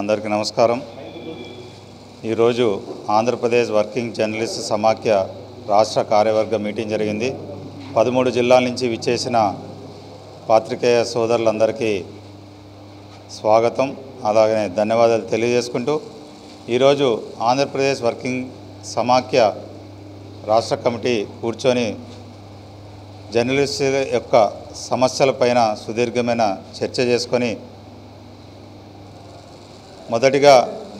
అందరికీ నమస్కారం ఈరోజు ఆంధ్రప్రదేశ్ వర్కింగ్ జర్నలిస్ట్ సమాఖ్య రాష్ట్ర కార్యవర్గ మీటింగ్ జరిగింది పదమూడు జిల్లాల నుంచి విచ్చేసిన పాత్రికేయ సోదరులందరికీ స్వాగతం అలాగే ధన్యవాదాలు తెలియజేసుకుంటూ ఈరోజు ఆంధ్రప్రదేశ్ వర్కింగ్ సమాఖ్య రాష్ట్ర కమిటీ కూర్చొని జర్నలిస్టుల యొక్క సమస్యలపైన సుదీర్ఘమైన చర్చ చేసుకొని మొదటిగా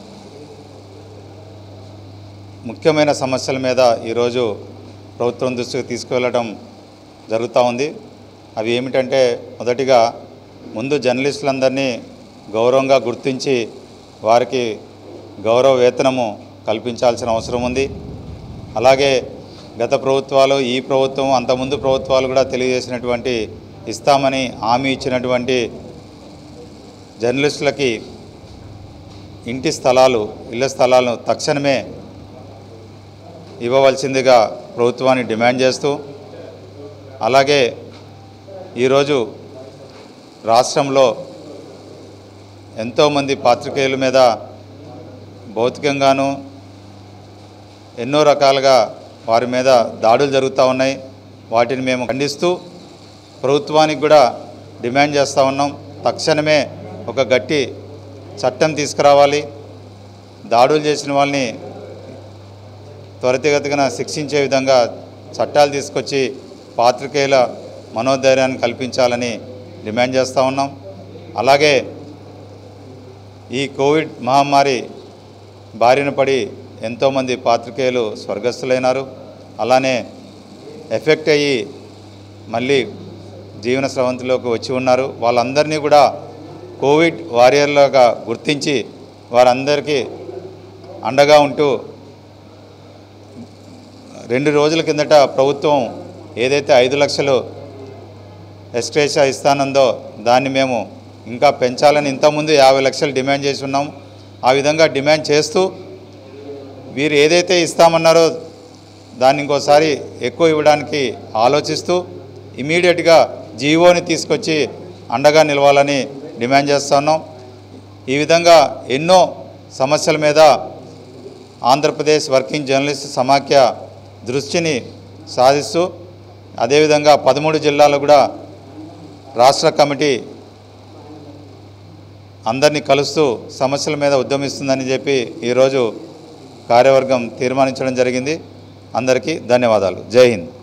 ముఖ్యమైన సమస్యల మీద ఈరోజు ప్రభుత్వం దృష్టికి తీసుకువెళ్ళడం జరుగుతూ ఉంది అవి ఏమిటంటే మొదటిగా ముందు జర్నలిస్టులందరినీ గౌరవంగా గుర్తించి వారికి గౌరవ వేతనము కల్పించాల్సిన అవసరం ఉంది అలాగే గత ప్రభుత్వాలు ఈ ప్రభుత్వం అంతకుముందు ప్రభుత్వాలు కూడా తెలియజేసినటువంటి ఇస్తామని హామీ ఇచ్చినటువంటి జర్నలిస్టులకి ఇంటి స్థలాలు ఇళ్ల స్థలాలను తక్షణమే ఇవ్వవలసిందిగా ప్రభుత్వాన్ని డిమాండ్ చేస్తూ అలాగే ఈరోజు రాష్ట్రంలో ఎంతోమంది పాత్రికేయుల మీద భౌతికంగాను ఎన్నో రకాలుగా వారి మీద దాడులు జరుగుతూ ఉన్నాయి వాటిని మేము ఖండిస్తూ ప్రభుత్వానికి కూడా డిమాండ్ చేస్తూ ఉన్నాం తక్షణమే ఒక గట్టి చట్టం తీసుకురావాలి దాడులు చేసిన వాళ్ళని త్వరితగతిన శిక్షించే విధంగా చట్టాలు తీసుకొచ్చి పాత్రికేయుల మనోధైర్యాన్ని కల్పించాలని డిమాండ్ చేస్తూ ఉన్నాం అలాగే ఈ కోవిడ్ మహమ్మారి బారిన పడి ఎంతోమంది పాత్రికేయులు స్వర్గస్థులైనారు అలానే ఎఫెక్ట్ అయ్యి మళ్ళీ జీవన స్రవంతిలోకి వచ్చి ఉన్నారు వాళ్ళందరినీ కూడా కోవిడ్ వారియర్లుగా గుర్తించి వారందరికీ అండగా ఉంటూ రెండు రోజుల కిందట ప్రభుత్వం ఏదైతే ఐదు లక్షలు ఎక్స్ట్రేషా ఇస్తానందో దాన్ని మేము ఇంకా పెంచాలని ఇంతకుముందు యాభై లక్షలు డిమాండ్ చేసి ఉన్నాం ఆ విధంగా డిమాండ్ చేస్తూ వీరు ఏదైతే ఇస్తామన్నారో దాన్ని ఇంకోసారి ఎక్కువ ఇవ్వడానికి ఆలోచిస్తూ ఇమీడియట్గా జీవోని తీసుకొచ్చి అండగా నిలవాలని డిమాండ్ చేస్తున్నాం ఈ విధంగా ఎన్నో సమస్యల మీద ఆంధ్రప్రదేశ్ వర్కింగ్ జర్నలిస్ట్ సమాఖ్య దృష్టిని సాధిస్తూ అదేవిధంగా పదమూడు జిల్లాలు కూడా రాష్ట్ర కమిటీ అందరినీ కలుస్తూ సమస్యల మీద ఉద్యమిస్తుందని చెప్పి ఈరోజు కార్యవర్గం తీర్మానించడం జరిగింది అందరికీ ధన్యవాదాలు జై హింద్